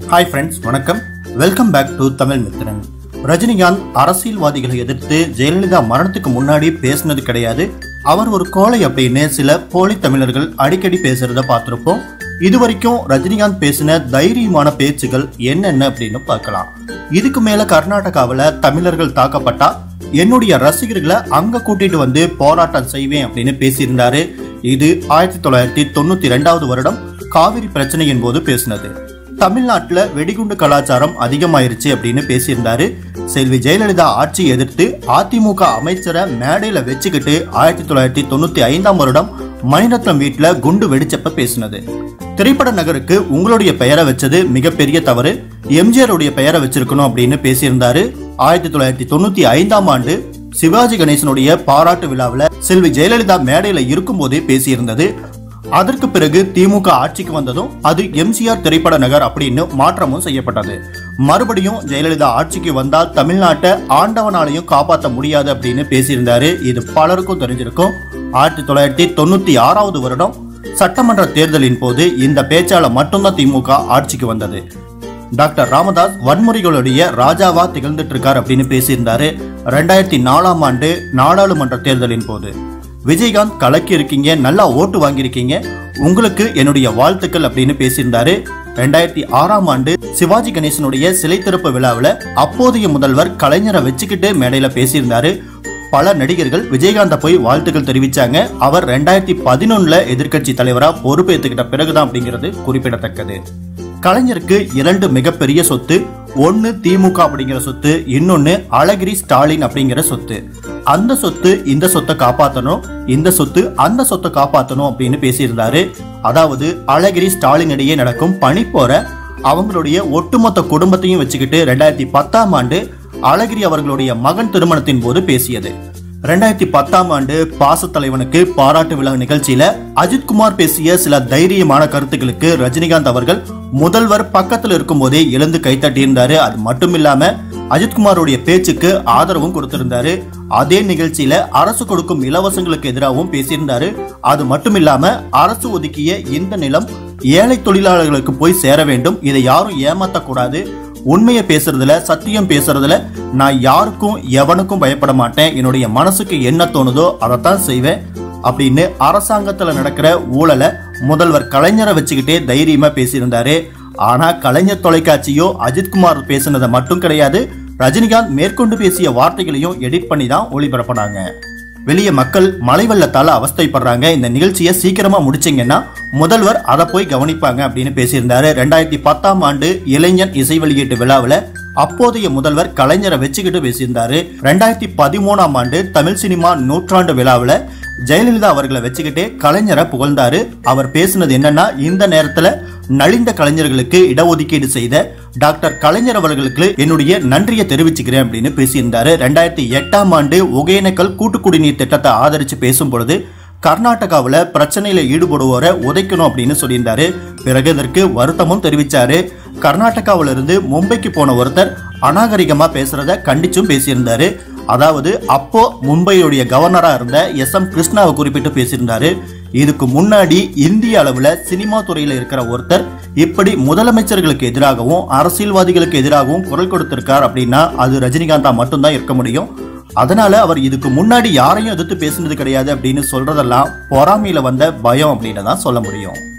hi friends வணக்கம் welcome back to Tamil Mithran Rajinikanth அரசியல்வாதிகளை எதிர்த்து ஜெயலலிதா மரணத்துக்கு முன்னாடி பேசினது கிடையாது அவர் ஒரு கோழை அப்படின்னு சில போலி தமிழர்கள் அடிக்கடி பேசுறத பார்த்திருப்போம் இதுவரைக்கும் ரஜினிகாந்த் பேசின தைரியமான பேச்சுகள் என்னென்ன அப்படின்னு பார்க்கலாம் இதுக்கு மேல கர்நாடகாவில் தமிழர்கள் தாக்கப்பட்டா என்னுடைய ரசிகர்களை அங்க கூட்டிட்டு வந்து போராட்டம் செய்வேன் அப்படின்னு பேசியிருந்தாரு இது ஆயிரத்தி தொள்ளாயிரத்தி தொண்ணூத்தி ரெண்டாவது வருடம் காவிரி பிரச்சனையின் போது பேசினது தமிழ்நாட்டுல வெடிகுண்டு கலாச்சாரம் அதிகமாயிருச்சு அப்படின்னு பேசியிருந்தாரு செல்வி ஜெயலலிதா ஆட்சியை எதிர்த்து அதிமுக அமைச்சரை மேடையில வச்சுக்கிட்டு ஆயிரத்தி தொள்ளாயிரத்தி தொண்ணூத்தி ஐந்தாம் வருடம் மணிரத்னம் வீட்டுல குண்டு வெடிச்சப்ப பேசினது திரைப்பட நகருக்கு உங்களுடைய பெயரை வச்சது மிகப்பெரிய தவறு எம்ஜிஆருடைய பெயரை வச்சிருக்கணும் அப்படின்னு பேசியிருந்தாரு ஆயிரத்தி தொள்ளாயிரத்தி தொண்ணூத்தி ஐந்தாம் ஆண்டு சிவாஜி கணேசனுடைய பாராட்டு விழாவில் செல்வி ஜெயலலிதா மேடையில இருக்கும்போதே பேசியிருந்தது அதற்கு பிறகு திமுக ஆட்சிக்கு வந்ததும் அது எம்ஜிஆர் திரைப்பட நகர் அப்படின்னு மாற்றமும் செய்யப்பட்டது மறுபடியும் ஜெயலலிதா ஆட்சிக்கு வந்தால் தமிழ்நாட்டை ஆண்டவனாலையும் காப்பாற்ற முடியாது அப்படின்னு பேசியிருந்தாரு இது பலருக்கும் தெரிஞ்சிருக்கும் ஆயிரத்தி தொள்ளாயிரத்தி தொண்ணூத்தி ஆறாவது வருடம் சட்டமன்ற தேர்தலின் போது இந்த பேச்சால மட்டும்தான் திமுக ஆட்சிக்கு வந்தது டாக்டர் ராமதாஸ் வன்முறைகளுடைய ராஜாவா திகழ்ந்துட்டு இருக்கார் அப்படின்னு பேசியிருந்தாரு ரெண்டாயிரத்தி நாலாம் ஆண்டு நாடாளுமன்ற தேர்தலின் போது விஜயகாந்த் கலக்கி இருக்கீங்க நல்லா ஓட்டு வாங்கியிருக்கீங்க உங்களுக்கு என்னுடைய வாழ்த்துக்கள் அப்படின்னு பேசியிருந்தாரு ரெண்டாயிரத்தி ஆறாம் ஆண்டு சிவாஜி கணேசனுடைய சிலை திறப்பு விழாவில் அப்போதைய முதல்வர் கலைஞரை வச்சுக்கிட்டு மேடையில பேசியிருந்தாரு பல நடிகர்கள் விஜயகாந்த போய் வாழ்த்துக்கள் தெரிவிச்சாங்க அவர் ரெண்டாயிரத்தி பதினொன்னுல எதிர்க்கட்சி தலைவரா பொறுப்பேற்றுக்கிட்ட பிறகுதான் அப்படிங்கிறது குறிப்பிடத்தக்கது கலைஞருக்கு இரண்டு மிகப்பெரிய சொத்து ஒன்னு திமுக அப்படிங்கிற சொத்து இன்னொன்னு அழகிரி ஸ்டாலின் அப்படிங்கிற சொத்து அந்த சொத்து இந்த சொத்தை காப்பாத்தணும் இந்த சொத்து அந்த சொத்தை காப்பாத்தணும் அப்படின்னு பேசியிருந்தாரு அதாவது அழகிரி ஸ்டாலின் இடையே நடக்கும் பனிப்போற அவங்களுடைய ஒட்டுமொத்த குடும்பத்தையும் வச்சுக்கிட்டு ரெண்டாயிரத்தி பத்தாம் ஆண்டு அழகிரி அவர்களுடைய மகன் திருமணத்தின் போது பேசியது ரெண்டாயிரத்தி பத்தாம் ஆண்டு பாசத்தலைவனுக்கு பாராட்டு விழா நிகழ்ச்சியில அஜித்குமார் பேசிய சில தைரியமான கருத்துக்களுக்கு ரஜினிகாந்த் அவர்கள் முதல்வர் பக்கத்துல இருக்கும் போதே எழுந்து கைத்தட்டி இருந்தாரு அது மட்டும் இல்லாம அஜித்குமாருடைய பேச்சுக்கு ஆதரவும் கொடுத்திருந்தாரு அதே நிகழ்ச்சியில அரசு கொடுக்கும் இலவசங்களுக்கு எதிராகவும் பேசியிருந்தாரு அது மட்டும் இல்லாம அரசு ஒதுக்கிய இந்த நிலம் ஏழை தொழிலாளர்களுக்கு போய் சேர வேண்டும் இதை யாரும் ஏமாத்தக்கூடாது உண்மையை பேசுறதுல சத்தியம் பேசுறதுல நான் யாருக்கும் எவனுக்கும் பயப்பட மாட்டேன் என்னுடைய மனசுக்கு என்ன தோணுதோ அதைத்தான் செய்வேன் அப்படின்னு அரசாங்கத்துல நடக்கிற ஊழலை முதல்வர் கலைஞரை வச்சுக்கிட்டே தைரியமா பேசியிருந்தாரு ஆனா கலைஞர் தொலைக்காட்சியோ அஜித்குமார் பேசினதை மட்டும் கிடையாது ரஜினிகாந்த் மேற்கொண்டு பேசிய வார்த்தைகளையும் எடிட் பண்ணி தான் ஒளிபரப்பினாங்க வெளியே மக்கள் மழை வெள்ளத்தால அவஸ்தைப்படுறாங்க இந்த நிகழ்ச்சியை சீக்கிரமா முடிச்சிங்கன்னா முதல்வர் அதை போய் கவனிப்பாங்க அப்படின்னு பேசியிருந்தாரு ரெண்டாயிரத்தி பத்தாம் ஆண்டு இளைஞன் இசை வெளியீட்டு விழாவில் அப்போதைய முதல்வர் கலைஞரை வச்சுக்கிட்டு பேசியிருந்தாரு ரெண்டாயிரத்தி பதிமூணாம் ஆண்டு தமிழ் சினிமா நூற்றாண்டு விழாவில் ஜெயலலிதா அவர்களை வச்சுக்கிட்டே கலைஞரை புகழ்ந்தாரு அவர் பேசினது என்னன்னா இந்த நேரத்துல நலிந்த கலைஞர்களுக்கு இடஒதுக்கீடு செய்த டாக்டர் கலைஞர் அவர்களுக்கு என்னுடைய நன்றியை தெரிவிச்சுக்கிறேன் அப்படின்னு பேசியிருந்தாரு ரெண்டாயிரத்தி எட்டாம் ஆண்டு ஒகேனக்கல் கூட்டு குடிநீர் திட்டத்தை ஆதரிச்சு பேசும் பொழுது கர்நாடகாவில் பிரச்சனையில ஈடுபடுவோரை உதைக்கணும் அப்படின்னு சொல்லியிருந்தாரு பிறகு இதற்கு வருத்தமும் தெரிவிச்சாரு கர்நாடகாவில இருந்து மும்பைக்கு போன ஒருத்தர் அநாகரிகமா பேசுறத கண்டிச்சும் பேசியிருந்தாரு அதாவது அப்போ மும்பையுடைய கவர்னரா இருந்த எஸ் எம் கிருஷ்ணாவை குறிப்பிட்டு பேசியிருந்தாரு இதுக்கு முன்னாடி இந்திய அளவுல சினிமா துறையில இருக்கிற ஒருத்தர் இப்படி முதலமைச்சர்களுக்கு எதிராகவும் அரசியல்வாதிகளுக்கு எதிராகவும் குரல் கொடுத்திருக்கார் அப்படின்னா அது ரஜினிகாந்தா மட்டும்தான் இருக்க முடியும் அதனால அவர் இதுக்கு முன்னாடி யாரையும் எதிர்த்து பேசினது கிடையாது அப்படின்னு சொல்றதெல்லாம் பொறாமையில வந்த பயம் அப்படின்னு தான் சொல்ல முடியும்